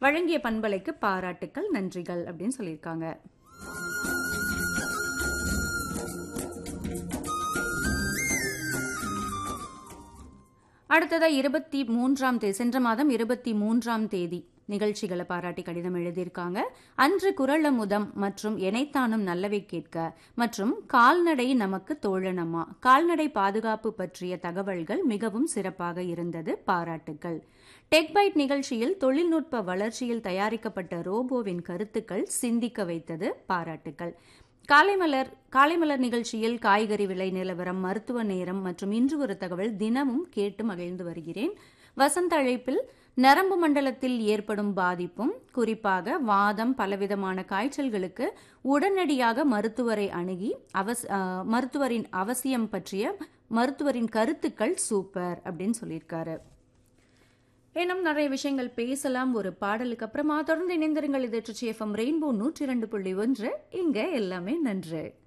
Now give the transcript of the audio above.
வழங்கிய பண்பலைக்கு பாராட்டுக்கள் நன்றிகள் அப்படின்னு சொல்லியிருக்காங்க அடுத்ததா இருபத்தி மூன்றாம் தேதி சென்ற மாதம் இருபத்தி மூன்றாம் தேதி நிகழ்ச்சிகளை பாராட்டி கடிதம் எழுதியிருக்காங்க அன்று குரலமுதம் மற்றும் எனைத்தானும் நல்லவை கேட்க மற்றும் கால்நடை நமக்கு தோழனமா கால்நடை பாதுகாப்பு பற்றிய தகவல்கள் மிகவும் சிறப்பாக இருந்தது பாராட்டுக்கள் டெக்பைட் நிகழ்ச்சியில் தொழில்நுட்ப வளர்ச்சியில் தயாரிக்கப்பட்ட ரோபோவின் கருத்துக்கள் சிந்திக்க வைத்தது பாராட்டுக்கள் காலைமலர் காலைமலர் நிகழ்ச்சியில் காய்கறி விலை நிலவரம் மருத்துவ நேரம் மற்றும் இன்று ஒரு தகவல் தினமும் கேட்டு மகிழ்ந்து வருகிறேன் வசந்த அழைப்பில் நரம்பு மண்டலத்தில் ஏற்படும் பாதிப்பும் குறிப்பாக வாதம் பலவிதமான காய்ச்சல்களுக்கு உடனடியாக மருத்துவரை அணுகி அவஸ் மருத்துவரின் அவசியம் பற்றிய மருத்துவரின் கருத்துக்கள் சூப்பர் அப்படின்னு சொல்லியிருக்காரு இன்னும் நிறைய விஷயங்கள் பேசலாம் ஒரு பாடலுக்கு அப்புறமா தொடர்ந்து இணைந்திருங்கள் இது எஃப்எம் ரெயின்போ நூற்றி இரண்டு புள்ளி ஒன்று இங்க எல்லாமே நன்று